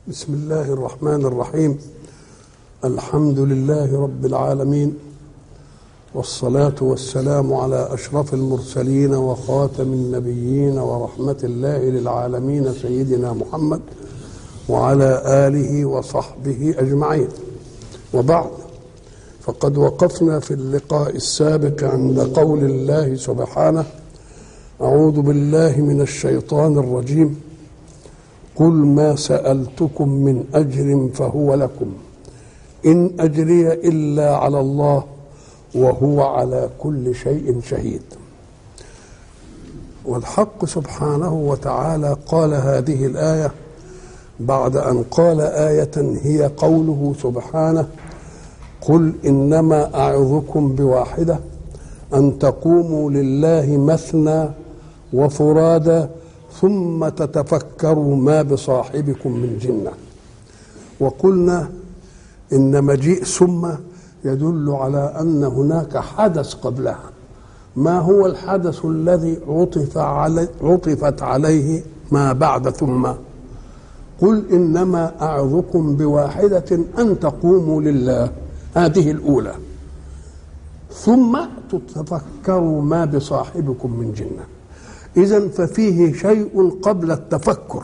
بسم الله الرحمن الرحيم الحمد لله رب العالمين والصلاة والسلام على أشرف المرسلين وخاتم النبيين ورحمة الله للعالمين سيدنا محمد وعلى آله وصحبه أجمعين وبعد فقد وقفنا في اللقاء السابق عند قول الله سبحانه أعوذ بالله من الشيطان الرجيم قل ما سألتكم من أجر فهو لكم إن أجري إلا على الله وهو على كل شيء شهيد والحق سبحانه وتعالى قال هذه الآية بعد أن قال آية هي قوله سبحانه قل إنما أعظكم بواحدة أن تقوموا لله مثنى وفرادى ثم تتفكروا ما بصاحبكم من جنة وقلنا إن مجيء ثم يدل على أن هناك حدث قبلها ما هو الحدث الذي عطف علي عطفت عليه ما بعد ثم قل إنما أعظكم بواحدة أن تقوموا لله هذه الأولى ثم تتفكروا ما بصاحبكم من جنه إذا ففيه شيء قبل التفكر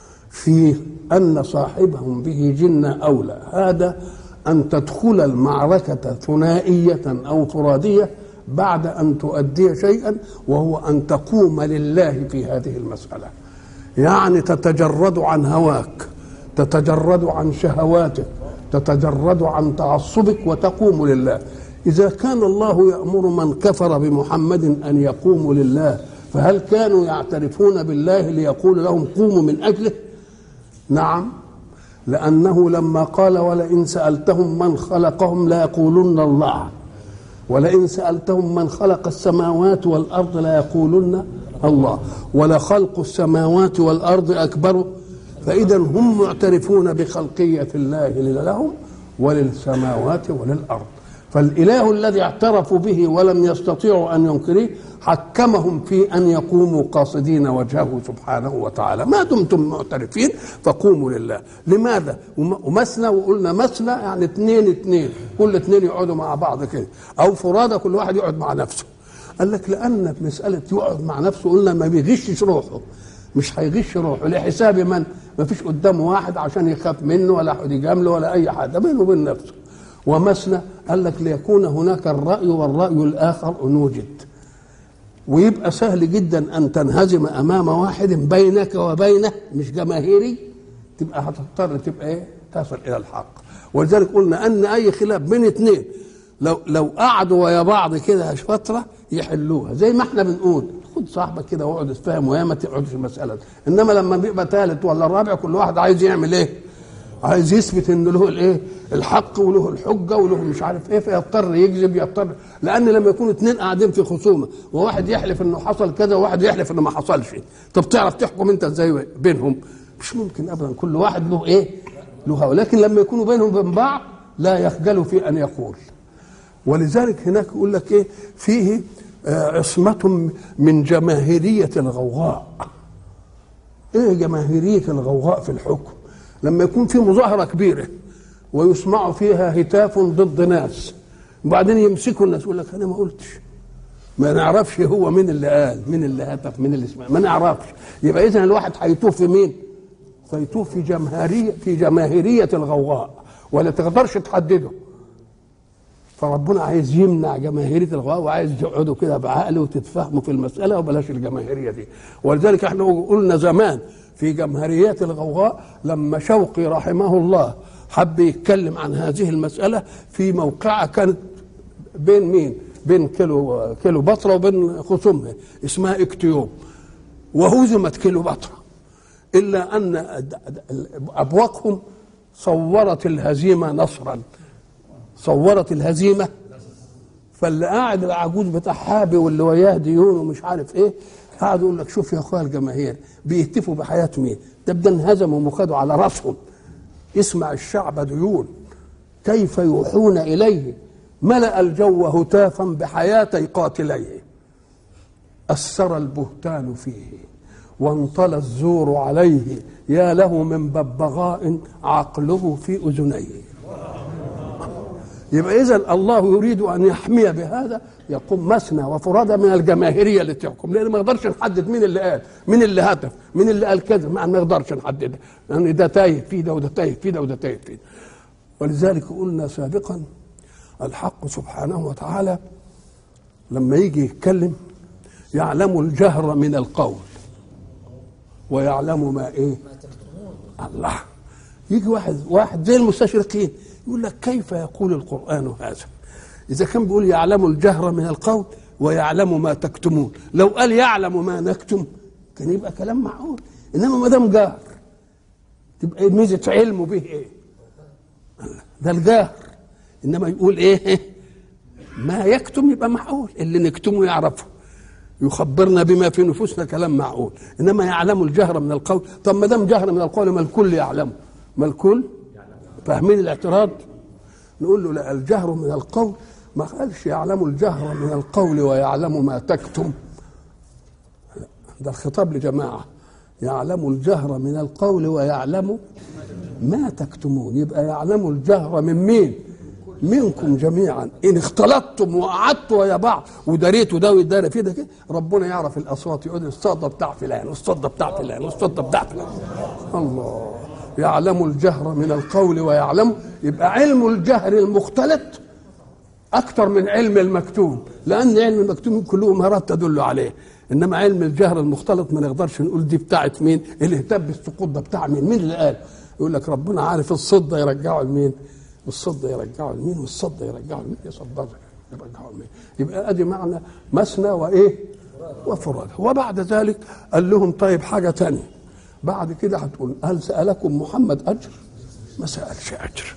في أن صاحبهم به جنة أولى هذا أن تدخل المعركة ثنائية أو فرادية بعد أن تؤدي شيئا وهو أن تقوم لله في هذه المسألة يعني تتجرد عن هواك تتجرد عن شهواتك تتجرد عن تعصبك وتقوم لله إذا كان الله يأمر من كفر بمحمد أن يقوموا لله فهل كانوا يعترفون بالله ليقول لهم قوموا من اجله نعم لانه لما قال ولئن سالتهم من خلقهم ليقولن الله ولئن سالتهم من خلق السماوات والارض ليقولن الله ولخلق السماوات والارض اكبر فاذا هم معترفون بخلقيه الله لهم وللسماوات وللارض فالاله الذي اعترفوا به ولم يستطيعوا ان ينكروه حكمهم في ان يقوموا قاصدين وجهه سبحانه وتعالى ما دمتم معترفين فقوموا لله لماذا ومثنى وقلنا مثنى يعني اثنين اثنين كل اثنين يقعدوا مع بعض كده او فرادى كل واحد يقعد مع نفسه قال لك لان في مساله يقعد مع نفسه قلنا ما بيغشش روحه مش هيغش روحه لحساب من ما فيش قدامه واحد عشان يخاف منه ولا حد يجامله ولا اي حاجه بينه وبين نفسه ومثنى قال لك ليكون هناك الرأي والرأي الآخر أن وجد ويبقى سهل جدا أن تنهزم أمام واحد بينك وبينه مش جماهيري تبقى هتضطر تبقى إيه تصل إلى الحق ولذلك قلنا أن أي خلاف بين اثنين لو لو قعدوا ويا بعض كده فترة يحلوها زي ما احنا بنقول خد صاحبك كده واقعد اتفاهم ويا ما تقعدش في المسألة دي. إنما لما بيبقى ثالث ولا رابع كل واحد عايز يعمل إيه؟ عايز يثبت ان له الايه الحق وله الحجه وله مش عارف ايه فيضطر يكذب يضطر لان لما يكونوا اثنين قاعدين في خصومه وواحد يحلف انه حصل كذا وواحد يحلف انه ما حصلش طب تعرف تحكم انت ازاي بينهم مش ممكن ابدا كل واحد له ايه له ولكن لما يكونوا بينهم وبين بعض لا يخجل في ان يقول ولذلك هناك يقول لك ايه فيه عصمة من جماهيرية الغوغاء ايه جماهيرية الغوغاء في الحكم لما يكون في مظاهره كبيره ويسمع فيها هتاف ضد ناس وبعدين يمسكوا الناس يقول لك انا ما قلتش ما نعرفش هو مين اللي قال مين اللي هتف مين اللي سمع ما نعرفش يبقى اذا الواحد هيتوه في مين فيتوه في جماهيريه في جماهيريه الغوغاء ولا تقدرش تحدده فربنا عايز يمنع جماهيريه الغوغاء وعايز يقعدوا كده بعقل وتتفاهموا في المساله وبلاش الجماهيريه دي ولذلك احنا قلنا زمان في جمهريات الغوغاء لما شوقي رحمه الله حب يتكلم عن هذه المسألة في موقعة كانت بين مين؟ بين كيلو كيلو بطرة وبين خصومها اسمها اكتيوم وهزمت كيلو بطرة إلا أن أبواقهم صورت الهزيمة نصرا صورت الهزيمة فاللي قاعد العجوز بتاع حابي واللي وياه ديون ومش عارف ايه قاعد يقول لك شوف يا اخويا الجماهير بيهتفوا بحياه مين؟ ده ده انهزموا وخدوا على راسهم اسمع الشعب ديون كيف يوحون اليه ملأ الجو هتافا بحياتي قاتليه أثر البهتان فيه وانطلى الزور عليه يا له من ببغاء عقله في اذنيه يبقى اذا الله يريد ان يحمي بهذا يقوم مثنى وفرادى من الجماهيريه اللي تحكم لان ما نقدرش نحدد مين اللي قال مين اللي هتف مين اللي قال كذا ما نقدرش نحددها لان يعني ده تايه في ده وده تايه في ده وده تايه في ده ولذلك قلنا سابقا الحق سبحانه وتعالى لما يجي يتكلم يعلم الجهر من القول ويعلم ما ايه الله يجي واحد واحد زي المستشرقين يقول لك كيف يقول القرآن هذا إذا كان بيقول يعلم الجهر من القول ويعلم ما تكتمون لو قال يعلم ما نكتم كان يبقى كلام معقول إنما ما دام جهر تبقى ميزة علمه به إيه ده الجهر إنما يقول إيه ما يكتم يبقى معقول اللي نكتمه يعرفه يخبرنا بما في نفوسنا كلام معقول انما يعلم الجهر من القول طب ما دام جهر من القول ما الكل يعلمه ما الكل فاهمين الاعتراض نقول له لا الجهر من القول ما قالش يعلم الجهر من القول ويعلم ما تكتم لا ده الخطاب لجماعة يعلم الجهر من القول ويعلم ما تكتمون يبقى يعلم الجهر من مين منكم جميعا ان اختلطتم وقعدتوا ويا بعض وداريتوا ده ويدار في ده كده ربنا يعرف الاصوات يقول الصوت بتاع فلان والصوت بتاع فلان والصوت بتاع فلان الله يعلم الجهر من القول ويعلم يبقى علم الجهر المختلط اكثر من علم المكتوم لان علم المكتوم كله مهارات تدل عليه انما علم الجهر المختلط ما نقدرش نقول دي بتاعت مين اللي اهتم بالسقوط ده بتاع مين مين اللي قال يقول لك ربنا عارف الصوت ده يرجعه لمين والصوت ده يرجعه لمين والصوت ده يرجعه لمين يصدر يرجعه لمين يبقى ادي معنى مثنى وايه وفرادى وبعد ذلك قال لهم طيب حاجه ثانيه بعد كده هتقول هل سألكم محمد أجر ما سألش أجر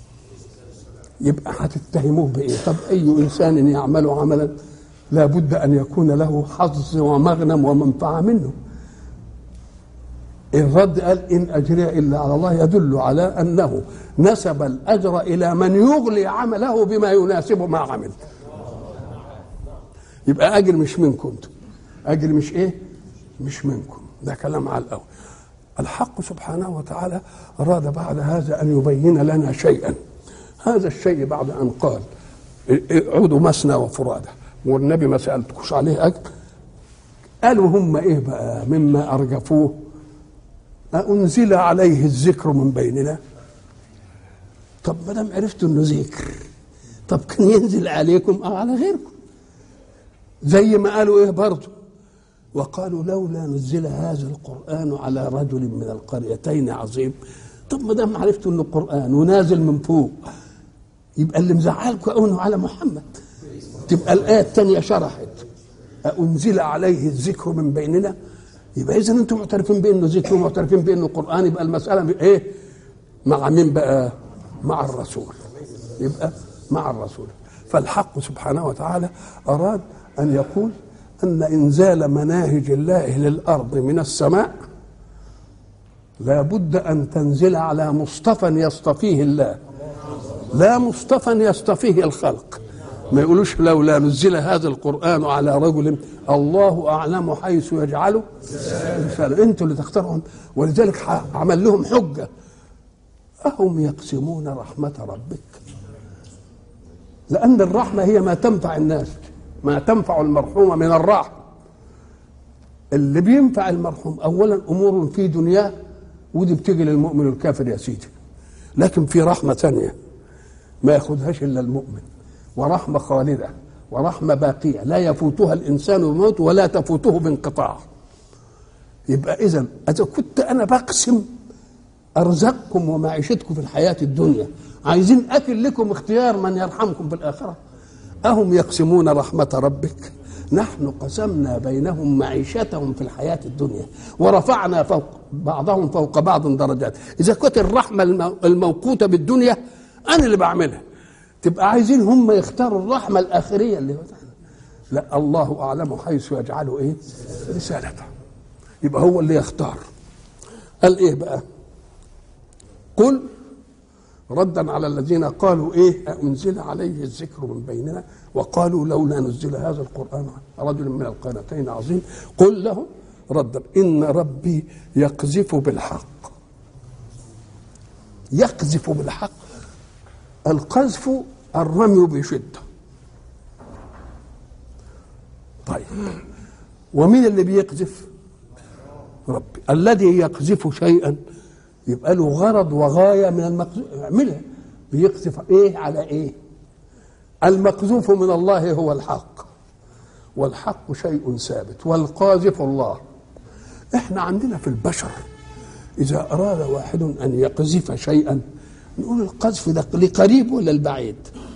يبقى هتتهموه بإيه طب أي إنسان يعمل عملا لابد أن يكون له حظ ومغنم ومنفعة منه الرد قال إن أجري إلا على الله يدل على أنه نسب الأجر إلى من يغلي عمله بما يناسب ما عمل يبقى أجر مش منكم أجر مش إيه مش منكم ده كلام على الأول الحق سبحانه وتعالى أراد بعد هذا أن يبين لنا شيئا هذا الشيء بعد أن قال عودوا مثنى وفرادى والنبي ما سألتكوش عليه أجر قالوا هم إيه بقى مما أرجفوه أنزل عليه الذكر من بيننا طب ما دام عرفتوا انه ذكر طب كان ينزل عليكم او على غيركم زي ما قالوا ايه برضه وقالوا لولا نزل هذا القرآن على رجل من القريتين عظيم طب ما دام عرفتوا انه قرآن ونازل من فوق يبقى اللي مزعلكم انه على محمد تبقى الآية الثانية شرحت أنزل عليه الذكر من بيننا يبقى إذا أنتم معترفين بأنه ذكر ومعترفين بأنه قرآن يبقى المسألة إيه؟ مع مين بقى؟ مع الرسول يبقى مع الرسول فالحق سبحانه وتعالى أراد أن يقول أن إنزال مناهج الله للأرض من السماء لا بد أن تنزل على مصطفى يصطفيه الله لا مصطفى يصطفيه الخلق ما يقولوش لولا نزل هذا القرآن على رجل الله أعلم حيث يجعله رسالة أنتوا اللي تختارهم ولذلك عمل لهم حجة أهم يقسمون رحمة ربك لأن الرحمة هي ما تنفع الناس ما تنفع المرحوم من الراحة اللي بينفع المرحوم أولا أمور في دنياه ودي بتيجي للمؤمن الكافر يا سيدي لكن في رحمة ثانية ما ياخدهاش إلا المؤمن ورحمة خالدة ورحمة باقية لا يفوتها الإنسان بموت ولا تفوته بانقطاع يبقى إذا إذا كنت أنا بقسم أرزقكم ومعيشتكم في الحياة الدنيا عايزين أكل لكم اختيار من يرحمكم في الآخرة أهم يقسمون رحمة ربك نحن قسمنا بينهم معيشتهم في الحياة الدنيا ورفعنا فوق بعضهم فوق بعض درجات إذا كنت الرحمة الموقوتة بالدنيا أنا اللي بعملها تبقى عايزين هم يختاروا الرحمة الآخرية اللي هو لا الله أعلم حيث يجعل إيه رسالته يبقى هو اللي يختار قال إيه بقى قل ردا على الذين قالوا ايه انزل عليه الذكر من بيننا وقالوا لولا نزل هذا القران على رجل من القرنتين عظيم قل لهم ردا ان ربي يقذف بالحق يقذف بالحق القذف الرمي بشده طيب ومين اللي بيقذف ربي الذي يقذف شيئا يبقى له غرض وغايه من المقذوف اعملها بيقذف ايه على ايه المقذوف من الله هو الحق والحق شيء ثابت والقاذف الله احنا عندنا في البشر اذا اراد واحد ان يقذف شيئا نقول القذف ده لقريب ولا البعيد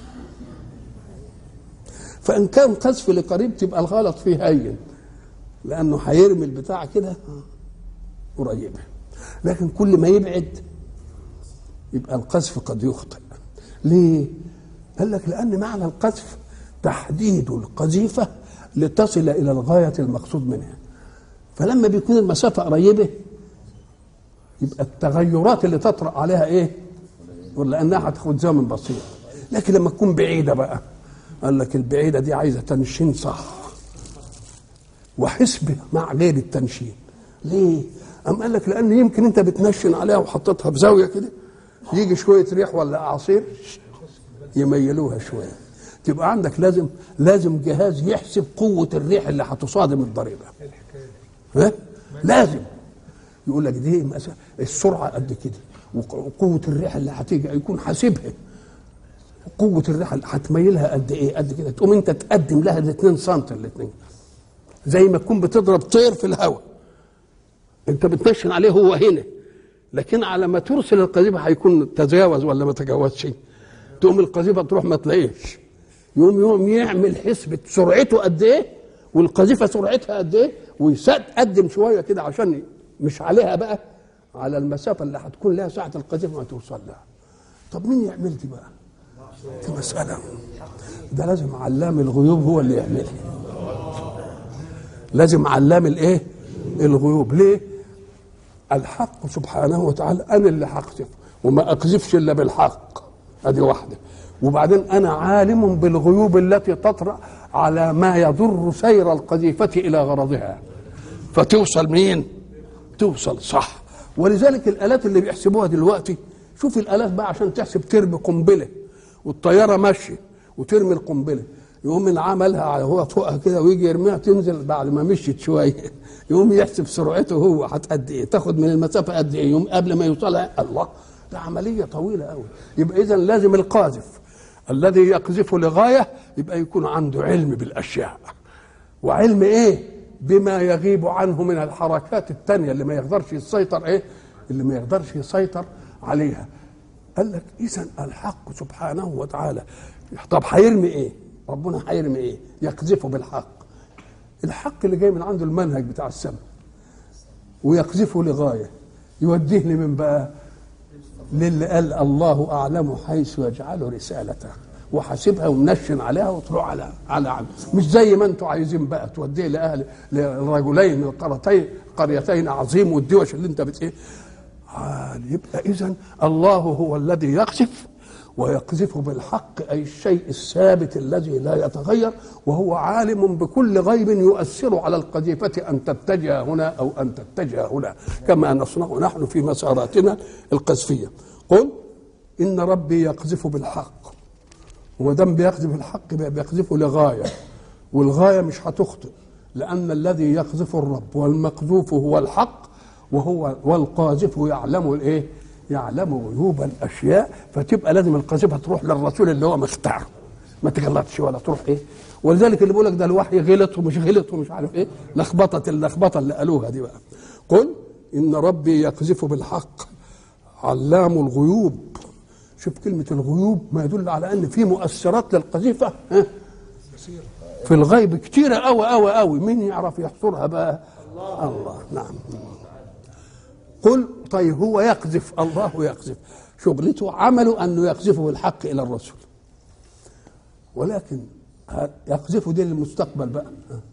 فان كان قذف لقريب تبقى الغلط فيه هين لانه هيرمي البتاع كده قريبه لكن كل ما يبعد يبقى القذف قد يخطئ ليه قال لك لان معنى القذف تحديد القذيفه لتصل الى الغايه المقصود منها فلما بيكون المسافه قريبه يبقى التغيرات اللي تطرا عليها ايه ولا انها هتاخد زمن بسيط لكن لما تكون بعيده بقى قال لك البعيده دي عايزه تنشين صح وحسبه مع غير التنشين ليه أم قال لك لأن يمكن أنت بتنشن عليها وحطيتها في زاوية كده يجي شوية ريح ولا أعاصير يميلوها شوية تبقى عندك لازم لازم جهاز يحسب قوة الريح اللي هتصادم الضريبة ها؟ لازم يقول لك دي مثلا السرعة قد كده وقوة الريح اللي هتيجي يكون حاسبها قوة الريح اللي هتميلها قد ايه قد كده تقوم انت تقدم لها ال 2 سم الاثنين زي ما تكون بتضرب طير في الهواء انت بتنشن عليه هو هنا لكن على ما ترسل القذيفه هيكون تجاوز ولا ما تجاوزش تقوم القذيفه تروح ما تلاقيش يقوم يقوم يعمل حسبة سرعته قد ايه والقذيفه سرعتها قد ايه ويقدم شويه كده عشان مش عليها بقى على المسافه اللي هتكون لها ساعه القذيفه ما توصل لها طب مين يعمل دي بقى دي مساله ده لازم علام الغيوب هو اللي يعملها لازم علام الايه الغيوب ليه الحق سبحانه وتعالى انا اللي هقذف وما اقذفش الا بالحق ادي واحده وبعدين انا عالم بالغيوب التي تطرا على ما يضر سير القذيفه الى غرضها فتوصل منين توصل صح ولذلك الالات اللي بيحسبوها دلوقتي شوف الالات بقى عشان تحسب ترمي قنبله والطياره ماشيه وترمي القنبله يقوم من عملها هو فوقها كده ويجي يرميها تنزل بعد ما مشيت شويه يقوم يحسب سرعته هو قد ايه تاخد من المسافه قد ايه يوم قبل ما يوصلها الله ده عمليه طويله قوي يبقى اذا لازم القاذف الذي يقذف لغايه يبقى يكون عنده علم بالاشياء وعلم ايه بما يغيب عنه من الحركات التانية اللي ما يقدرش يسيطر ايه اللي ما يقدرش يسيطر عليها قال لك اذا الحق سبحانه وتعالى طب هيرمي ايه ربنا هيرمي ايه يقذفه بالحق الحق اللي جاي من عنده المنهج بتاع السماء ويقذفه لغايه يوديه لمن بقى للي قال الله اعلم حيث يجعل رسالته وحاسبها ومنشن عليها وتروح على على عم. مش زي ما انتم عايزين بقى توديه لاهل لرجلين من قريتين قريتين عظيم والدوش اللي انت بت ايه يبقى اذا الله هو الذي يقذف ويقذف بالحق اي الشيء الثابت الذي لا يتغير وهو عالم بكل غيب يؤثر على القذيفه ان تتجه هنا او ان تتجه هنا كما نصنع نحن في مساراتنا القذفيه قل ان ربي يقذف بالحق ودم بيقذف الحق بيقذفه لغايه والغايه مش هتخطئ لان الذي يقذف الرب والمقذوف هو الحق وهو والقاذف يعلم الايه يعلم غيوب الاشياء فتبقى لازم القذيفه تروح للرسول اللي هو مختاره ما تغلطش ولا تروح ايه ولذلك اللي بيقول لك ده الوحي غلط ومش غلط ومش عارف ايه لخبطه اللخبطه اللي قالوها دي بقى قل ان ربي يقذف بالحق علام الغيوب شوف كلمة الغيوب ما يدل على أن في مؤثرات للقذيفة ها؟ في الغيب كتيرة أوي أوي أوي مين يعرف يحصرها بقى الله, الله. نعم قل طيب هو يقذف الله يقذف شغلته عمله أنه يقذفه الحق إلى الرسول ولكن يقذفه دي للمستقبل بقى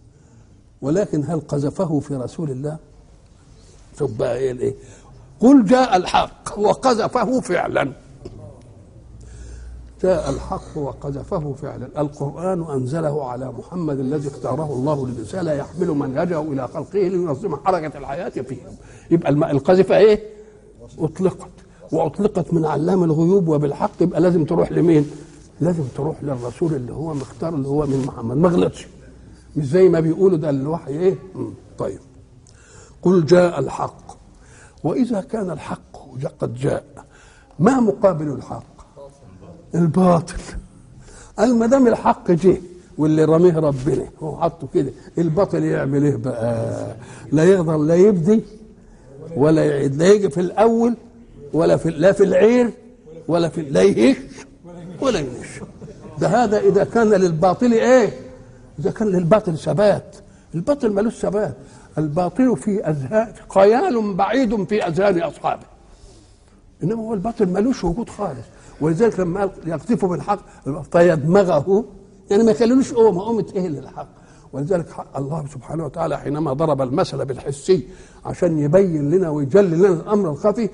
ولكن هل قذفه في رسول الله شوف بقى ايه الايه قل جاء الحق وقذفه فعلا جاء الحق وقذفه فعلا القرآن أنزله على محمد الذي اختاره الله للرسالة يحمل منهجه إلى خلقه لينظم حركة الحياة فيهم يبقى القذفة إيه أطلقت واطلقت من علام الغيوب وبالحق يبقى لازم تروح لمين لازم تروح للرسول اللي هو مختار اللي هو من محمد ما غلطش مش زي ما بيقولوا ده الوحي ايه مم. طيب قل جاء الحق واذا كان الحق قد جاء ما مقابل الحق الباطل قال ما دام الحق جه واللي رميه ربنا هو حطه كده الباطل يعمل ايه بقى لا يقدر لا يبدي ولا يعيد لا يجي في الاول ولا في لا في العير ولا في لا يهش ولا ينش ده هذا اذا كان للباطل ايه اذا كان للباطل ثبات الباطل ملوش ثبات الباطل في اذهان خيال بعيد في اذهان اصحابه انما هو الباطل ملوش وجود خالص ولذلك لما قال يقذفوا بالحق فيدمغه يعني ما يخلونوش قومه قومه ايه للحق ولذلك الله سبحانه وتعالى حينما ضرب المثل بالحسي عشان يبين لنا ويجلي لنا الامر الخفي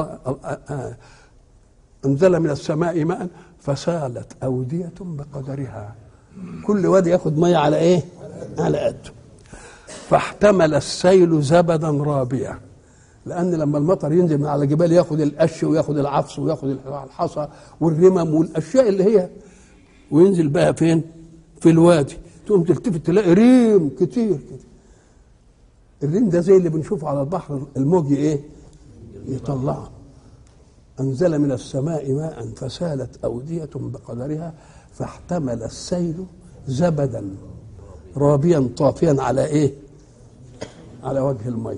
انزل من السماء ماء فسالت اوديه بقدرها كل وادي ياخد ميه على ايه على قده فاحتمل السيل زبدا رابيا لان لما المطر ينزل من على جبال ياخد القش وياخد العفص وياخد الحصى والرمم والاشياء اللي هي وينزل بقى فين في الوادي تقوم تلتفت تلاقي ريم كتير كده الريم ده زي اللي بنشوفه على البحر الموج ايه يطلعه انزل من السماء ماء فسالت اوديه بقدرها فاحتمل السيل زبدا رابيا طافيا على ايه على وجه الميه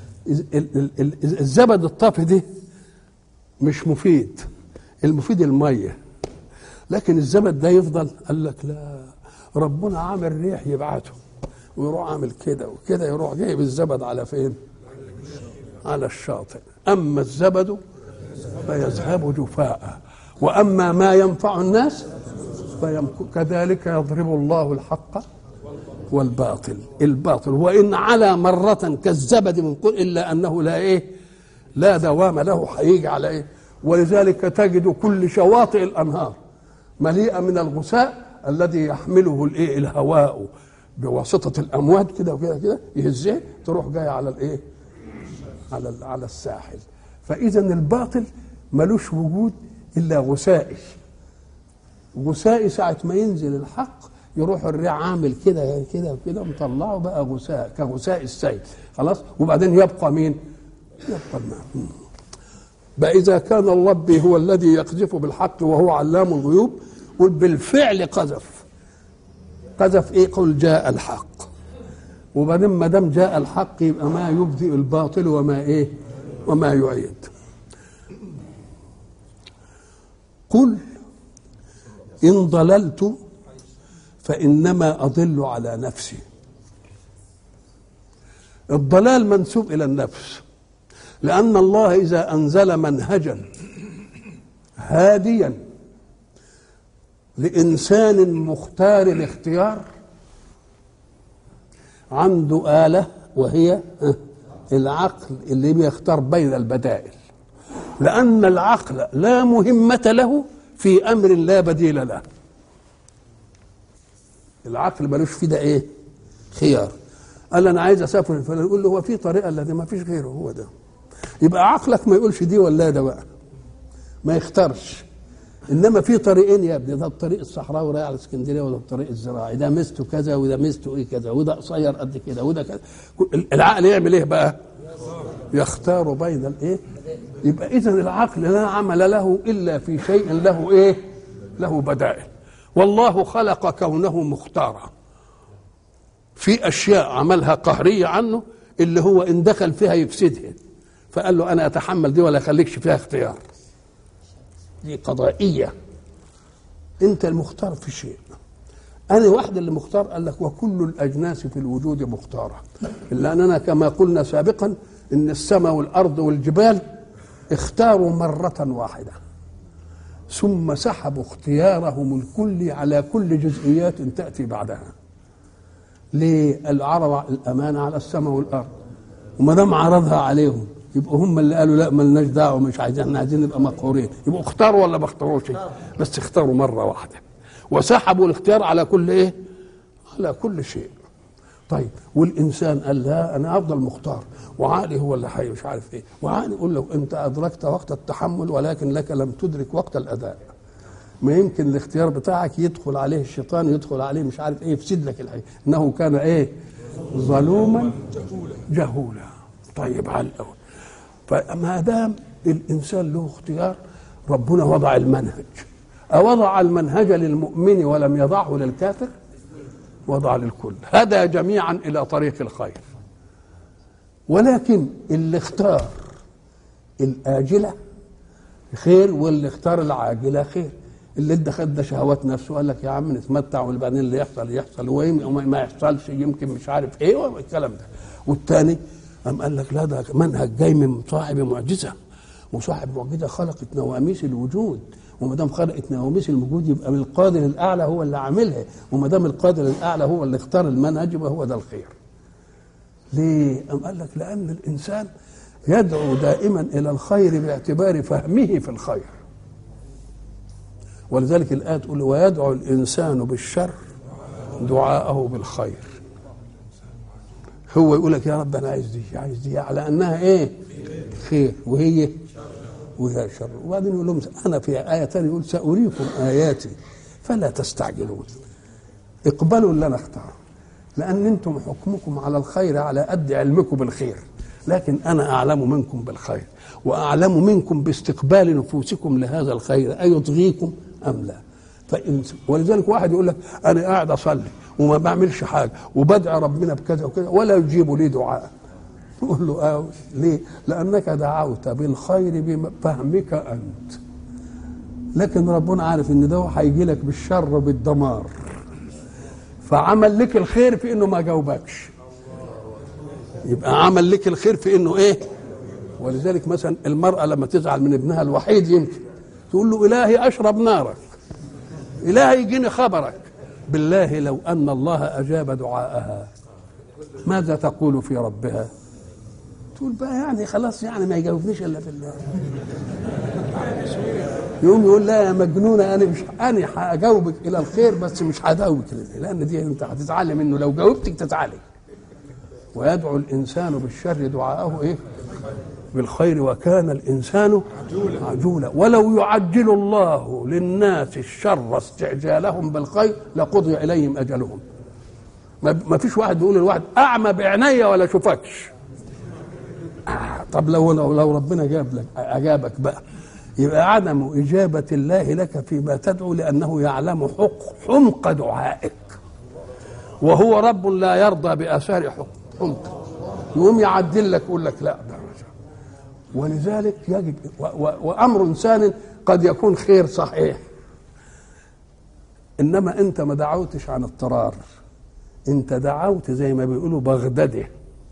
الزبد الطافي ده مش مفيد المفيد الميه لكن الزبد ده يفضل قال لك لا ربنا عامل ريح يبعته ويروح عامل كده وكده يروح جايب الزبد على فين على الشاطئ اما الزبد فيذهب جفاء واما ما ينفع الناس كذلك يضرب الله الحق والباطل الباطل وان على مره كالزبد من قل الا انه لا ايه لا دوام له هيجي على ايه ولذلك تجد كل شواطئ الانهار مليئه من الغثاء الذي يحمله الايه الهواء بواسطه الامواج كده وكده كده يهزه تروح جايه على الايه على على الساحل فاذا الباطل ملوش وجود الا غثائي غثائي ساعه ما ينزل الحق يروح الريح عامل كده كده وكده مطلعه بقى غثاء كغثاء السيل خلاص وبعدين يبقى مين؟ يبقى الماء بقى إذا كان الرب هو الذي يقذف بالحق وهو علام الغيوب قل بالفعل قذف قذف ايه قل جاء الحق وبعدين ما دام جاء الحق يبقى ما يبدئ الباطل وما ايه وما يعيد قل ان ضللت فانما اضل على نفسي الضلال منسوب الى النفس لان الله اذا انزل منهجا هاديا لإنسان مختار الاختيار عنده آلة وهي العقل اللي بيختار بين البدائل لأن العقل لا مهمة له في أمر لا بديل له العقل ملوش في ده إيه خيار قال أنا عايز أسافر الفلان يقول له هو في طريقة الذي ما فيش غيره هو ده يبقى عقلك ما يقولش دي ولا ده بقى ما يختارش انما في طريقين يا ابني ده الطريق الصحراوي رايح على اسكندريه وده الطريق الزراعي ده ميزته كذا وده ميزته ايه كذا وده قصير قد كده وده كذا العقل يعمل ايه بقى؟ يختار بين الايه؟ يبقى اذا العقل لا عمل له الا في شيء له ايه؟ له بدائل والله خلق كونه مختارا في اشياء عملها قهريه عنه اللي هو ان دخل فيها يفسدها فقال له انا اتحمل دي ولا اخليكش فيها اختيار دي قضائية أنت المختار في شيء أنا واحد اللي مختار قال لك وكل الأجناس في الوجود مختارة إلا أننا كما قلنا سابقا إن السماء والأرض والجبال اختاروا مرة واحدة ثم سحبوا اختيارهم الكلي على كل جزئيات تأتي بعدها ليه العرض الأمانة على السماء والأرض وما دام عرضها عليهم يبقوا هم اللي قالوا لا ملناش دعوه مش عايزين احنا عايزين نبقى مقهورين يبقوا اختاروا ولا ما اختاروش بس اختاروا مره واحده وسحبوا الاختيار على كل ايه على كل شيء طيب والانسان قال لا انا افضل مختار وعقلي هو اللي حي مش عارف ايه وعقلي يقول له انت ادركت وقت التحمل ولكن لك لم تدرك وقت الاداء ما يمكن الاختيار بتاعك يدخل عليه الشيطان يدخل عليه مش عارف ايه يفسد لك الحي انه كان ايه ظلوما جهولا طيب على الاول فما دام الانسان له اختيار ربنا وضع المنهج أوضع المنهج للمؤمن ولم يضعه للكافر وضع للكل هدى جميعا إلى طريق الخير ولكن اللي اختار الآجلة خير واللي اختار العاجلة خير اللي ادى خد شهوات نفسه قال لك يا عم نتمتع وبعدين اللي يحصل يحصل وما يحصلش يمكن مش عارف ايه والكلام ده والتاني قام قال لك لا ده منهج جاي من صاحب معجزه وصاحب معجزه خلقت نواميس الوجود وما دام خلقت نواميس الوجود يبقى من القادر الاعلى هو اللي عاملها وما دام القادر الاعلى هو اللي اختار المنهج يبقى هو ده الخير. ليه؟ قام قال لك لان الانسان يدعو دائما الى الخير باعتبار فهمه في الخير. ولذلك الايه تقول ويدعو الانسان بالشر دعاءه بالخير. هو يقول لك يا رب انا عايز دي عايز دي على انها ايه؟ خير وهي وهي شر وبعدين يقول لهم انا في ايه ثانيه يقول ساريكم اياتي فلا تستعجلون اقبلوا اللي انا اختاره لان انتم حكمكم على الخير على قد علمكم بالخير لكن انا اعلم منكم بالخير واعلم منكم باستقبال نفوسكم لهذا الخير ايطغيكم ام لا فإن ولذلك واحد يقول لك انا قاعد اصلي وما بعملش حاجه وبدعي ربنا بكذا وكذا ولا يجيب لي دعاء يقول له آه ليه؟ لأنك دعوت بالخير بفهمك أنت لكن ربنا عارف ان ده هيجي لك بالشر وبالدمار فعمل لك الخير في انه ما جاوبكش يبقى عمل لك الخير في انه ايه ولذلك مثلا المرأة لما تزعل من ابنها الوحيد يمكن تقول له إلهي أشرب نارك إلهي يجيني خبرك بالله لو أن الله أجاب دعاءها ماذا تقول في ربها تقول بقى يعني خلاص يعني ما يجاوبنيش الا في الله يقوم يقول لا يا مجنونه انا مش انا هجاوبك الى الخير بس مش هجاوبك لان دي انت هتزعلي منه لو جاوبتك تزعلي ويدعو الانسان بالشر دعاءه ايه بالخير وكان الانسان عجولا ولو يعجل الله للناس الشر استعجالهم بالخير لقضي اليهم اجلهم ما فيش واحد بيقول للواحد اعمى بعيني ولا اشوفكش طب لو لو, لو ربنا جاب لك اجابك بقى يبقى عدم إجابة الله لك فيما تدعو لأنه يعلم حق حمق دعائك وهو رب لا يرضى بآثار حمق يقوم يعدل لك يقول لك لا ولذلك يجب وأمر ثان قد يكون خير صحيح إنما أنت ما دعوتش عن اضطرار أنت دعوت زي ما بيقولوا بغدده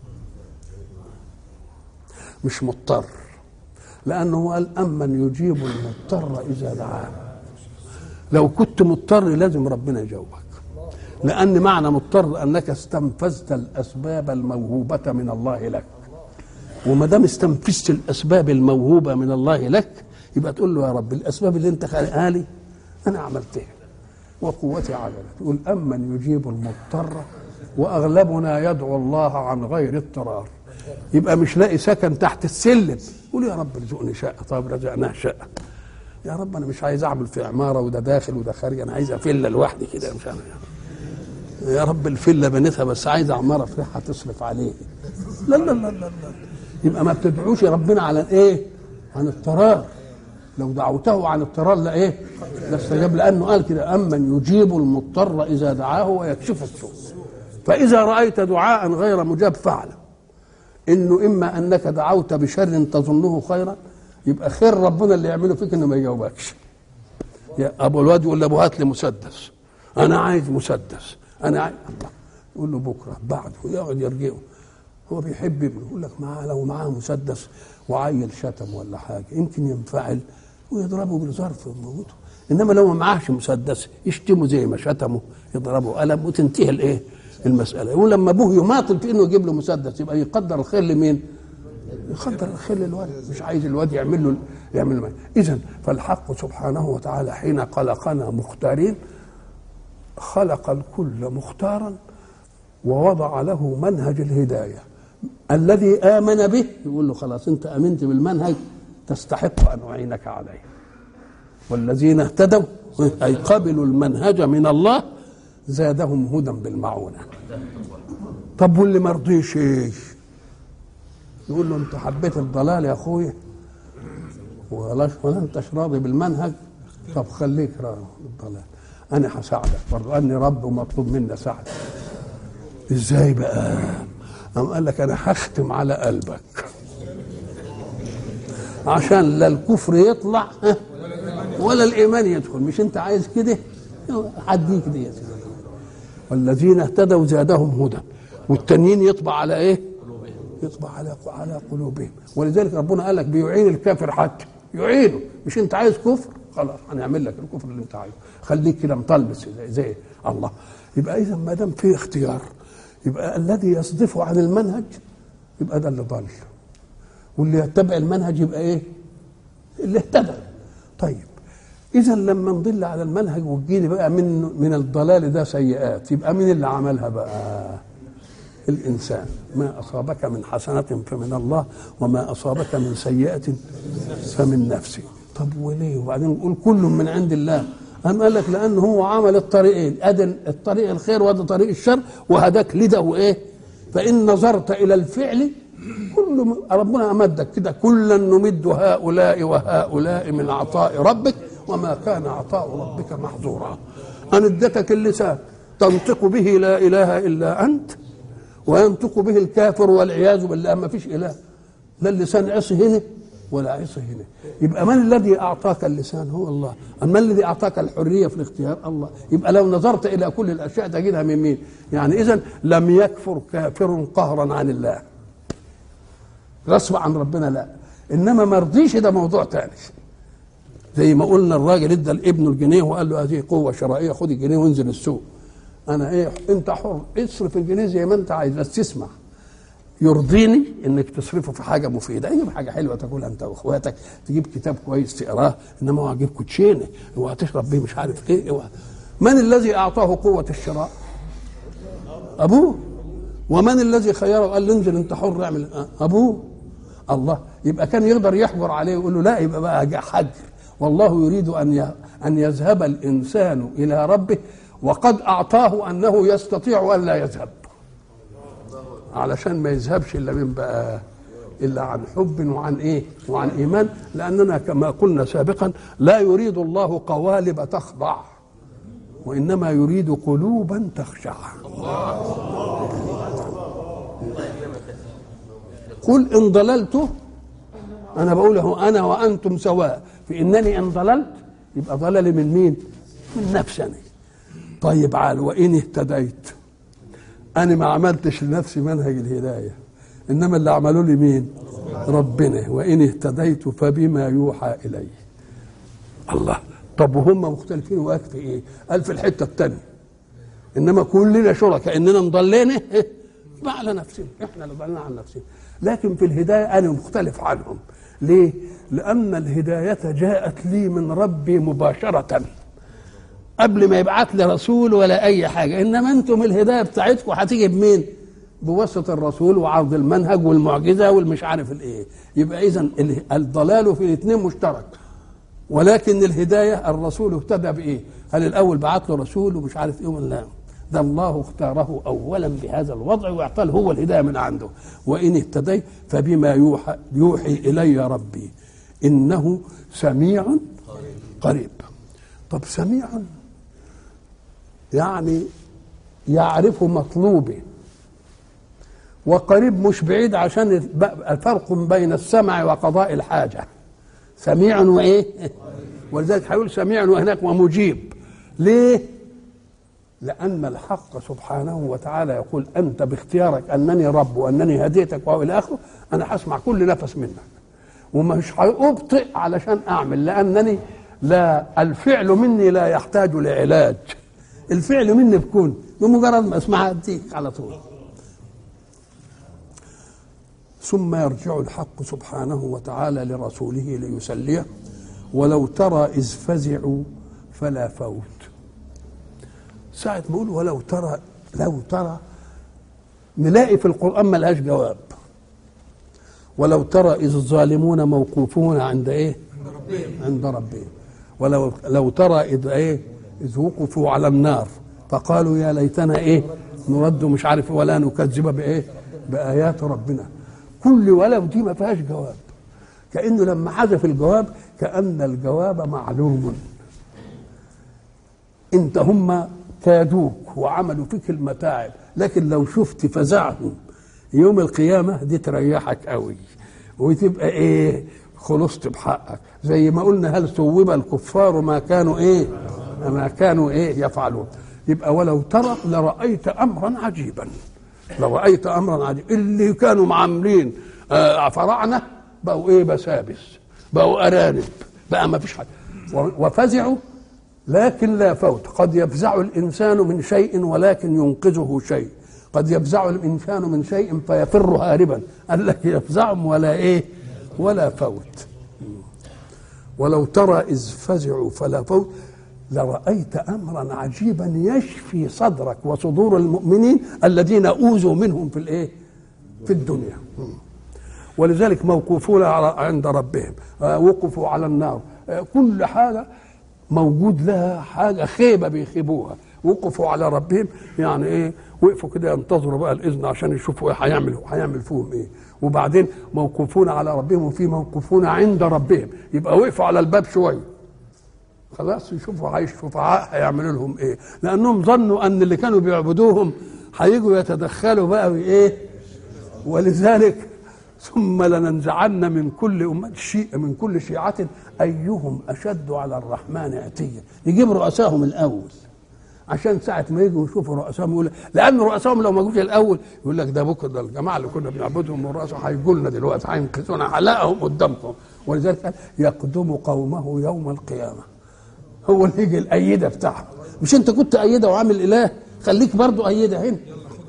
مش مضطر لأنه قال أمن يجيب المضطر إذا دعاه لو كنت مضطر لازم ربنا يجاوبك لأن معنى مضطر أنك استنفذت الأسباب الموهوبة من الله لك وما دام استنفذت الأسباب الموهوبة من الله لك يبقى تقول له يا رب الأسباب اللي أنت خالقها لي أنا عملتها وقوتي عجلت تقول أمن يجيب المضطر وأغلبنا يدعو الله عن غير اضطرار يبقى مش لاقي سكن تحت السلم قول يا رب ارزقني شقه طب رزقناها شقه يا رب انا مش عايز اعمل في عماره وده داخل وده خارج انا عايز فيلا لوحدي كده مش عارف يا رب الفيلا بنيتها بس عايز عماره فيها تصرف عليه لا لا لا لا لا يبقى ما بتدعوش ربنا على ايه؟ عن اضطرار لو دعوته عن اضطرار لا ايه؟ لاستجاب لانه قال كده امن يجيب المضطر اذا دعاه ويكشف السوء فاذا رايت دعاء غير مجاب فاعلم انه اما انك دعوت بشر تظنه خيرا يبقى خير ربنا اللي يعمله فيك انه ما يجاوبكش يا ابو الواد يقول لابو هات لي مسدس انا عايز مسدس انا عايز الله يقول له بكره بعده يقعد يرجعه هو بيحب ابنه يقول لك معاه لو معاه مسدس وعيل شتم ولا حاجه يمكن ينفعل ويضربه بالظرف ويموته انما لو ما معاهش مسدس يشتمه زي ما شتمه يضربه قلم وتنتهي الايه؟ المساله يقول لما ابوه يماطل في انه يجيب له مسدس يبقى يقدر الخير لمين؟ يقدر الخير للواد مش عايز الواد يعمل له يعمل له اذا فالحق سبحانه وتعالى حين خلقنا مختارين خلق الكل مختارا ووضع له منهج الهدايه الذي امن به يقول له خلاص انت امنت بالمنهج تستحق ان اعينك عليه والذين اهتدوا اي قبلوا المنهج من الله زادهم هدى بالمعونه طب واللي ما رضيش ايه يقول له انت حبيت الضلال يا اخويا ولا ولا انتش راضي بالمنهج طب خليك راضي بالضلال انا هساعدك برضه اني رب ومطلوب مني اساعدك ازاي بقى قام قال لك انا هختم على قلبك عشان لا الكفر يطلع ها، ولا الايمان يدخل مش انت عايز كده هديك دي يا سيدي والذين اهتدوا زادهم هدى والتانيين يطبع على ايه يطبع على على قلوبهم ولذلك ربنا قال لك بيعين الكافر حتى يعينه مش انت عايز كفر خلاص هنعمل لك الكفر اللي انت عايزه خليك كده مطلبس زي, زي الله يبقى اذا ما دام في اختيار يبقى الذي يصدفه عن المنهج يبقى ده اللي ضل واللي يتبع المنهج يبقى ايه اللي اهتدى طيب اذا لما نضل على المنهج وتجيلي بقى من من الضلال ده سيئات يبقى مين اللي عملها بقى الانسان ما اصابك من حسنه فمن الله وما اصابك من سيئه فمن نفسه طب وليه وبعدين نقول كل من عند الله أم قال لك لأنه هو عمل الطريقين أدن الطريق الخير وأدي طريق الشر وهداك لده وإيه فإن نظرت إلى الفعل كل م- ربنا أمدك كده كلا نمد هؤلاء وهؤلاء من عطاء ربك وما كان عطاء ربك محظورا أن ادتك اللسان تنطق به لا إله إلا أنت وينطق به الكافر والعياذ بالله ما فيش إله لا اللسان عصي هنا ولا عصي هنا يبقى من الذي أعطاك اللسان هو الله أما الذي أعطاك الحرية في الاختيار الله يبقى لو نظرت إلى كل الأشياء تجدها من مين يعني إذا لم يكفر كافر قهرا عن الله غصب عن ربنا لا إنما ما رضيش ده موضوع تاني زي ما قلنا الراجل ادى لابنه الجنيه وقال له هذه قوه شرائيه خد الجنيه وانزل السوق انا ايه انت حر اصرف الجنيه زي ما انت عايز بس تسمع يرضيني انك تصرفه في حاجه مفيده اجيب حاجه حلوه تاكلها انت واخواتك تجيب كتاب كويس تقراه انما اوعى تجيب كوتشينه اوعى تشرب بيه مش عارف ايه اوعى من الذي اعطاه قوه الشراء ابوه ومن الذي خيره وقال له انزل انت حر اعمل آه، ابوه الله يبقى كان يقدر يحجر عليه ويقول له لا يبقى بقى جاء حجر والله يريد ان ي- ان يذهب الانسان الى ربه وقد اعطاه انه يستطيع ان لا يذهب علشان ما يذهبش الا من بقى الا عن حب وعن ايه وعن ايمان لاننا كما قلنا سابقا لا يريد الله قوالب تخضع وانما يريد قلوبا تخشع قل ان ضللت انا بقول له انا وانتم سواء في انني ان ضللت يبقى ضللي من مين من نفسي أنا. طيب عال وان اهتديت انا ما عملتش لنفسي منهج الهدايه انما اللي عملوا لي مين ربنا وان اهتديت فبما يوحى الي الله طب وهم مختلفين وقت في ايه قال في الحته الثانيه انما كلنا شركاء اننا انضلينا ما على نفسنا احنا اللي ضلنا عن نفسنا لكن في الهدايه انا مختلف عنهم ليه لان الهدايه جاءت لي من ربي مباشره قبل ما يبعت لي رسول ولا اي حاجه انما انتم الهدايه بتاعتكم هتيجي بمين بواسطه الرسول وعرض المنهج والمعجزه والمش عارف الايه يبقى اذا الضلال في الاثنين مشترك ولكن الهدايه الرسول اهتدى بايه هل الاول بعت له رسول ومش عارف ايه ولا لا ده الله اختاره اولا بهذا الوضع واعطاه هو الهدايه من عنده وان اهتديت فبما يوحى يوحي الي ربي انه سميع قريب طب سميع يعني يعرف مطلوبه وقريب مش بعيد عشان الفرق بين السمع وقضاء الحاجه سميع وايه ولذلك هيقول سميع وهناك ومجيب ليه لأن الحق سبحانه وتعالى يقول أنت باختيارك أنني رب وأنني هديتك وإلى آخره أنا هسمع كل نفس منك ومش هأبطئ علشان أعمل لأنني لا الفعل مني لا يحتاج لعلاج الفعل مني بكون بمجرد ما اسمعها أديك على طول ثم يرجع الحق سبحانه وتعالى لرسوله ليسليه ولو ترى إذ فزعوا فلا فوت ساعة ما يقول ولو ترى لو ترى نلاقي في القرآن ملهاش جواب ولو ترى إذ الظالمون موقوفون عند إيه عند ربهم ولو لو ترى إذ إيه إذ وقفوا على النار فقالوا يا ليتنا إيه نرد مش عارف ولا نكذب بإيه بآيات ربنا كل ولو دي ما فيهاش جواب كأنه لما حذف الجواب كأن الجواب معلوم انت هم كادوك وعملوا فيك المتاعب لكن لو شفت فزعهم يوم القيامة دي تريحك قوي وتبقى ايه خلصت بحقك زي ما قلنا هل ثوب الكفار ما كانوا ايه ما كانوا ايه يفعلون يبقى ولو ترى لرأيت أمرا عجيبا لرأيت أمرا عجيبا اللي كانوا معاملين آه فراعنة بقوا ايه بسابس بقوا أرانب بقى ما فيش حاجة وفزعوا لكن لا فوت قد يفزع الإنسان من شيء ولكن ينقذه شيء قد يفزع الإنسان من شيء فيفر هاربا قال لك يفزعهم ولا إيه ولا فوت ولو ترى إذ فزعوا فلا فوت لرأيت أمرا عجيبا يشفي صدرك وصدور المؤمنين الذين أوذوا منهم في الإيه في الدنيا ولذلك موقوفون عند ربهم وقفوا على النار كل حاجة موجود لها حاجة خيبة بيخيبوها وقفوا على ربهم يعني ايه وقفوا كده ينتظروا بقى الاذن عشان يشوفوا ايه هيعملوا هيعمل فيهم ايه وبعدين موقوفون على ربهم وفي موقوفون عند ربهم يبقى وقفوا على الباب شويه خلاص يشوفوا هيشفعاء هيعملوا لهم ايه لانهم ظنوا ان اللي كانوا بيعبدوهم هيجوا يتدخلوا بقى وايه ولذلك ثم لننزعن من كل أمة شيء من كل شيعة أيهم أشد على الرحمن عتيا يجيب رؤساهم الأول عشان ساعة ما يجوا يشوفوا رؤساهم يقول لأن رؤساهم لو ما جوش الأول يقول لك ده بكرة ده الجماعة اللي كنا بنعبدهم والرؤساء هيجوا لنا دلوقتي هينقذونا هلاقهم قدامكم ولذلك قال يقدم قومه يوم القيامة هو اللي يجي الأيدة بتاعهم مش أنت كنت أيدة وعامل إله خليك برضو أيدة هنا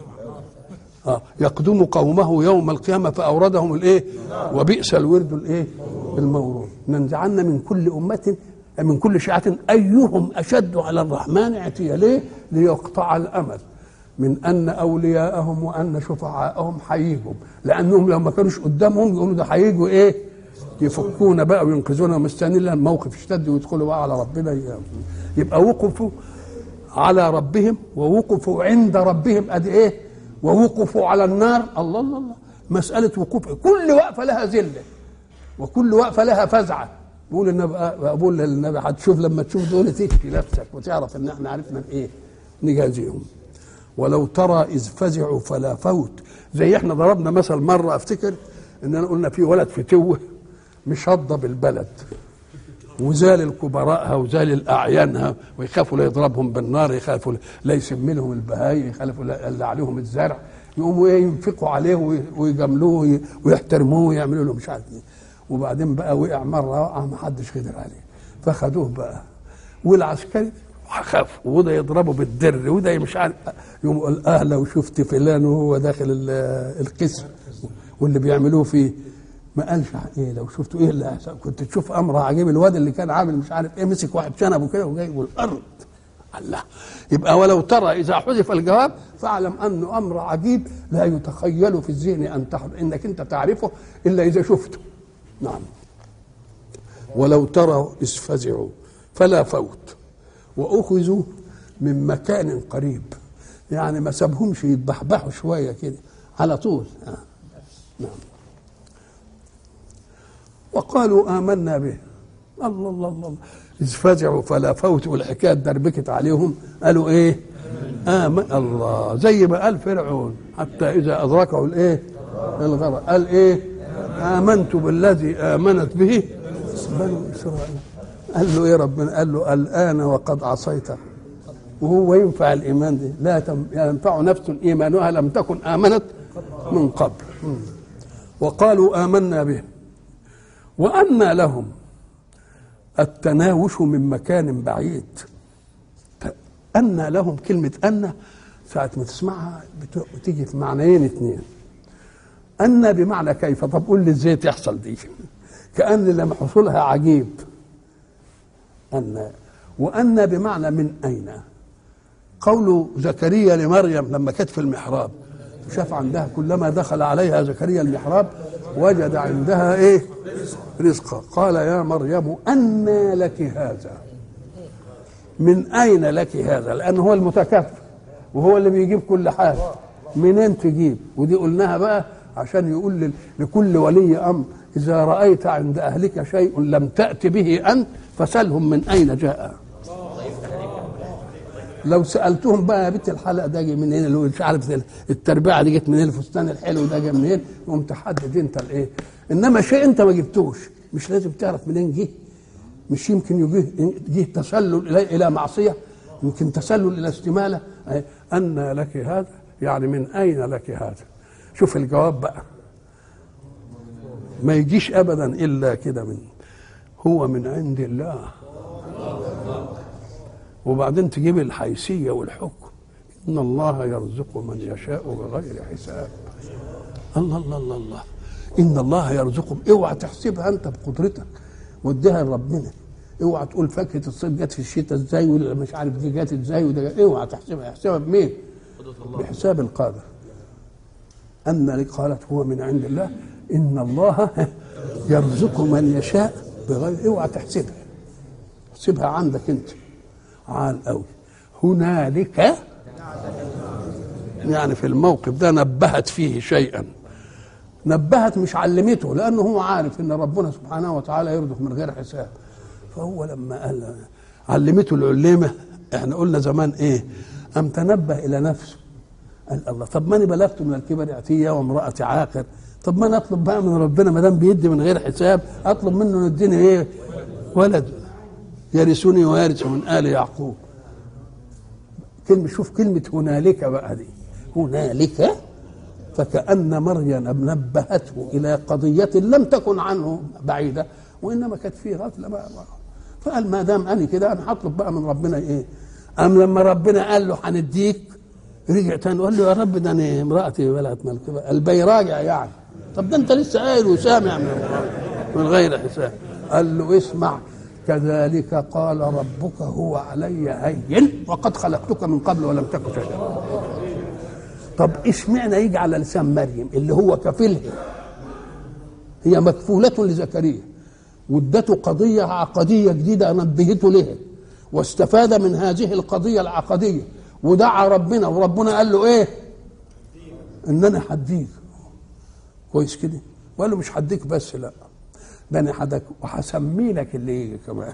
آه يقدم قومه يوم القيامة فأوردهم الإيه وبئس الورد الإيه المورود ننزعن من كل أمة من كل شيعة أيهم أشد على الرحمن عتيا ليه ليقطع الأمل من أن أولياءهم وأن شفعاءهم هيجوا لأنهم لو ما كانوش قدامهم يقولوا ده هيجوا إيه يفكونا بقى وينقذونا مستنيين لأن الموقف اشتد ويدخلوا بقى على ربنا يبقى وقفوا على ربهم ووقفوا عند ربهم أدي إيه ووقفوا على النار الله الله الله مسألة وقوف كل وقفة لها ذلة وكل وقفة لها فزعة بقول النبي بقول للنبي هتشوف لما تشوف دول تكفي نفسك وتعرف ان احنا عرفنا ايه نجازيهم ولو ترى اذ فزعوا فلا فوت زي احنا ضربنا مثل مره افتكر اننا قلنا في ولد في توه مش هضب البلد وزال الكبراءها وزال الاعيانها ويخافوا لا يضربهم بالنار يخافوا لا يسم لهم البهايم يخافوا لا عليهم الزرع يقوموا ايه ينفقوا عليه ويجاملوه ويحترموه ويعملوا له مش عارف ايه وبعدين بقى وقع مره وقع ما حدش قدر عليه فخدوه بقى والعسكري خاف وده يضربه بالدر وده مش عارف يقوم يقول اه لو شفت فلان وهو داخل القسم واللي بيعملوه فيه ما قالش ايه لو شفتوا ايه اللي احسن كنت تشوف امر عجيب الواد اللي كان عامل مش عارف ايه مسك واحد شنبه كده وجايبه الارض الله يبقى ولو ترى اذا حذف الجواب فاعلم انه امر عجيب لا يتخيل في الذهن ان تحضر انك انت تعرفه الا اذا شفته نعم ولو ترى إذ فزعوا فلا فوت وأخذوا من مكان قريب يعني ما سابهمش يتبحبحوا شوية كده على طول آه. نعم وقالوا آمنا به الله الله الله إذ فزعوا فلا فوت والحكاية دربكت عليهم قالوا إيه آمن الله زي ما قال فرعون حتى إذا أدركه الإيه الغرق قال إيه آمنت بالذي آمنت به بنو إسرائيل قال له إيه ربنا قال له الآن وقد عصيت وهو ينفع الإيمان دي لا ينفع نفس إيمانها لم تكن آمنت من قبل وقالوا آمنا به وأن لهم التناوش من مكان بعيد أن لهم كلمة أن ساعة ما تسمعها بتيجي في معنيين اثنين أن بمعنى كيف طب قول لي ازاي تحصل دي كأن لما حصولها عجيب أن وأن بمعنى من أين قول زكريا لمريم لما كانت في المحراب شاف عندها كلما دخل عليها زكريا المحراب وجد عندها ايه رزقا قال يا مريم أنى لك هذا من أين لك هذا لأن هو المتكفل وهو اللي بيجيب كل حاجة منين تجيب ودي قلناها بقى عشان يقول لكل ولي أمر إذا رأيت عند أهلك شيء لم تأت به أنت فسلهم من أين جاء لو سالتهم بقى يا بنت الحلقه ده جه منين اللي مش عارف التربيعه دي جت منين الفستان الحلو ده جه منين يقوم تحدد انت الايه انما شيء انت ما جبتوش مش لازم تعرف منين جه مش يمكن يجيه جه تسلل الى الى معصيه يمكن تسلل الى استماله ان لك هذا يعني من اين لك هذا شوف الجواب بقى ما يجيش ابدا الا كده من هو من عند الله وبعدين تجيب الحيثيه والحكم ان الله يرزق من يشاء بغير حساب الله الله الله الله ان الله يرزقهم اوعى تحسبها انت بقدرتك واديها لربنا اوعى تقول فاكهه الصيف جت في الشتاء ازاي ولا مش عارف دي جت ازاي وده اوعى تحسبها احسبها بمين؟ بحساب القادر ان لك قالت هو من عند الله ان الله يرزق من يشاء بغير اوعى تحسبها احسبها عندك انت عال قوي هنالك يعني في الموقف ده نبهت فيه شيئا نبهت مش علمته لانه هو عارف ان ربنا سبحانه وتعالى يرزق من غير حساب فهو لما قال علمته العليمه احنا قلنا زمان ايه ام تنبه الى نفسه قال الله طب ما انا بلغت من الكبر عتيه وامراتي عاقر طب ما انا اطلب بقى من ربنا ما دام بيدي من غير حساب اطلب منه يديني ايه ولد يرثني ويرث من ال يعقوب كلمه شوف كلمه هنالك بقى دي هنالك فكأن مريم نبهته إلى قضية لم تكن عنه بعيدة وإنما كانت فيه غفلة بقى, بقى فقال ما دام أنا كده أنا هطلب بقى من ربنا إيه أم لما ربنا قال له هنديك رجع تاني وقال له يا رب ده أنا امرأتي بلغت ملك البي راجع يعني طب ده أنت لسه قايل وسامع من, من غير حساب قال له اسمع كذلك قال ربك هو علي هين وقد خلقتك من قبل ولم تك شيئا طب اشمعنى يجي على لسان مريم اللي هو كفيلها هي مكفولة لزكريا وادته قضية عقدية جديدة نبهته لها واستفاد من هذه القضية العقدية ودعا ربنا وربنا قال له ايه ان انا هديك كويس كده وقال له مش هديك بس لا ده انا حدك وهسمي لك اللي يجي كمان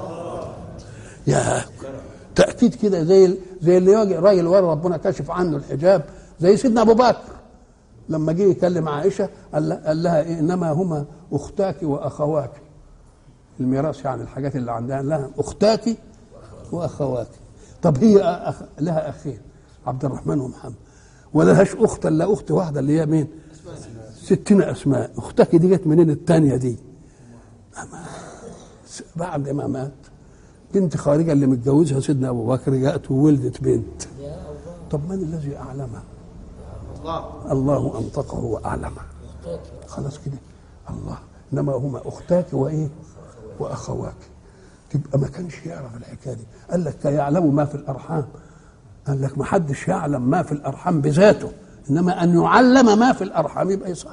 يا تاكيد كده زي زي اللي يجي راجل ورا ربنا كشف عنه الحجاب زي سيدنا ابو بكر لما جه يكلم عائشه قال لها, قال لها إيه انما هما اختاك واخواك الميراث يعني الحاجات اللي عندها لها اختاك واخواك طب هي أخ... لها اخين عبد الرحمن ومحمد ولا لهاش اخت الا اخت واحده اللي هي مين؟ ستين اسماء اختك دي جت منين الثانيه دي؟ أما بعد ما مات بنت خارجه اللي متجوزها سيدنا ابو بكر جاءت وولدت بنت طب من الذي اعلمها؟ الله الله انطقه واعلمه خلاص كده الله انما هما اختاك وايه؟ واخواك تبقى ما كانش يعرف الحكايه دي قال لك يعلم ما في الارحام قال لك ما حدش يعلم ما في الارحام بذاته انما ان يعلم ما في الارحام يبقى صح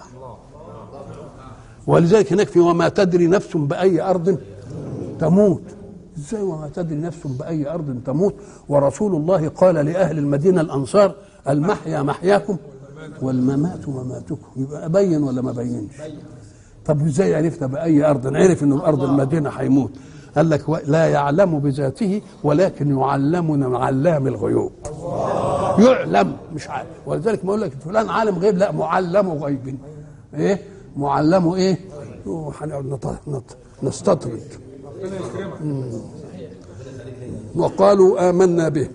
ولذلك هناك في وما تدري نفس باي ارض تموت ازاي وما تدري نفس باي ارض تموت ورسول الله قال لاهل المدينه الانصار المحيا محياكم والممات مماتكم يبقى ابين ولا ما بينش طب ازاي عرفنا باي ارض عرف انه بارض المدينه هيموت قال لك لا يعلم بذاته ولكن يعلمنا من علام الغيوب يعلم مش عارف ولذلك ما اقول لك فلان عالم غيب لا معلم غيب ايه معلم ايه هنقعد نستطرد وقالوا آمنا به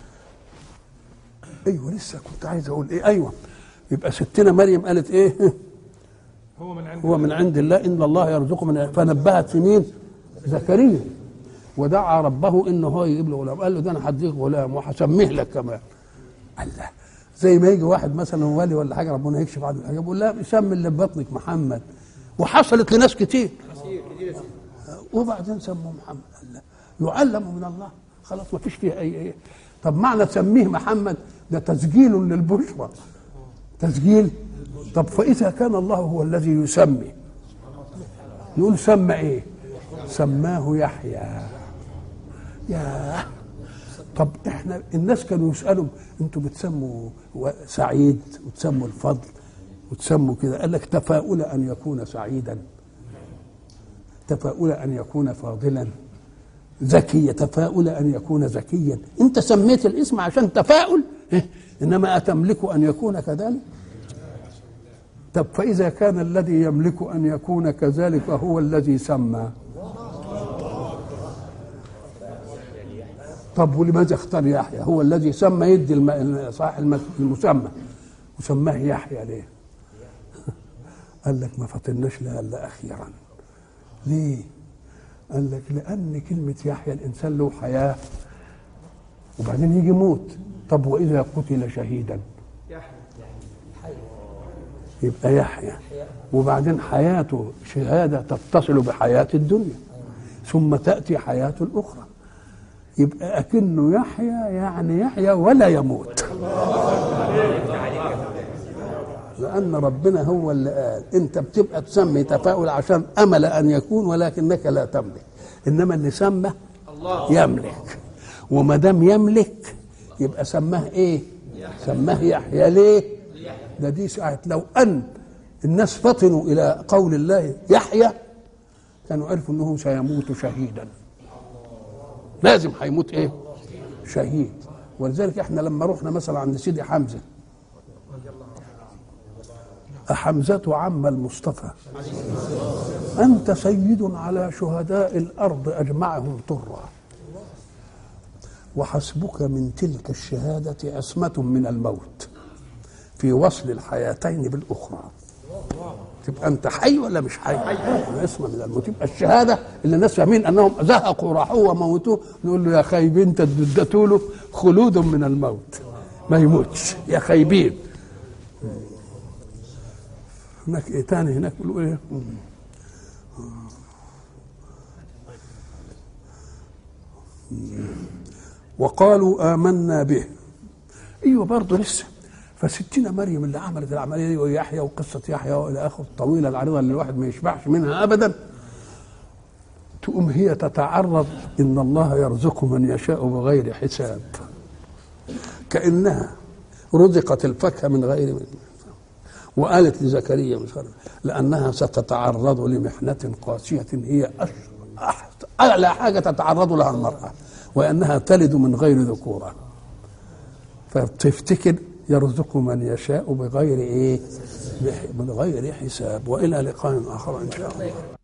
ايوه لسه كنت عايز اقول ايه ايوه يبقى ستنا مريم قالت ايه هو من عند هو من عند الله ان الله يرزقه من فنبهت في مين زكريا ودعا ربه انه هو يجيب له غلام قال له ده انا هديك غلام وهسميه لك كمان الله زي ما يجي واحد مثلا ولي ولا حاجه ربنا يكشف عنه حاجه يقول لا سمي اللي ببطنك محمد وحصلت لناس كتير وبعدين سموه محمد الله يعلم من الله خلاص ما فيش فيها اي ايه طب معنى تسميه محمد ده تسجيل للبشرى تسجيل طب فإذا كان الله هو الذي يسمي نقول سمى إيه سماه يحيى يا طب احنا الناس كانوا يسألوا انتوا بتسموا سعيد وتسموا الفضل وتسموا كده قال لك تفاؤل أن يكون سعيدا تفاؤل أن يكون فاضلا ذكي تفاؤل أن يكون ذكيا أنت سميت الاسم عشان تفاؤل إيه؟ إنما أتملك أن يكون كذلك طب فإذا كان الذي يملك أن يكون كذلك هو الذي سمى طب ولماذا اختار يحيى هو الذي سمى يدي الم... صاحب المسمى وسماه يحيى ليه قال لك ما فطناش لها الا اخيرا ليه قال لك لان كلمه يحيى الانسان له حياه وبعدين يجي موت طب واذا قتل شهيدا يبقى يحيى وبعدين حياته شهاده تتصل بحياه الدنيا ثم تاتي حياه الاخرى يبقى اكنه يحيى يعني يحيى ولا يموت لان ربنا هو اللي قال انت بتبقى تسمي تفاؤل عشان امل ان يكون ولكنك لا تملك انما اللي سمى يملك وما دام يملك يبقى سماه ايه سماه يحيى ليه ده دي ساعه لو ان الناس فطنوا الى قول الله يحيى كانوا عرفوا انه سيموت شهيدا لازم هيموت ايه شهيد ولذلك احنا لما رحنا مثلا عند سيدي حمزه أحمزة عم المصطفى أنت سيد على شهداء الأرض أجمعهم طرا وحسبك من تلك الشهادة عصمة من الموت في وصل الحياتين بالأخرى تبقى أنت حي ولا مش حي؟ عصمة من الموت يبقى الشهادة اللي الناس فاهمين أنهم زهقوا راحوه وموتوه نقول له يا خايبين أنت اديتوا له خلود من الموت ما يموتش يا خايبين هناك ايه تاني هناك بيقولوا ايه وقالوا آمنا به ايوه برضه لسه فستنا مريم اللي عملت العمليه دي ويحيى وقصه يحيى والى اخره الطويله العريضه اللي الواحد ما يشبعش منها ابدا تقوم هي تتعرض ان الله يرزق من يشاء بغير حساب كانها رزقت الفاكهه من غير وقالت لزكريا مش عارف لانها ستتعرض لمحنه قاسيه هي اعلى حاجه تتعرض لها المراه وانها تلد من غير ذكوره فتفتكر يرزق من يشاء بغير ايه من غير حساب والى لقاء اخر ان شاء الله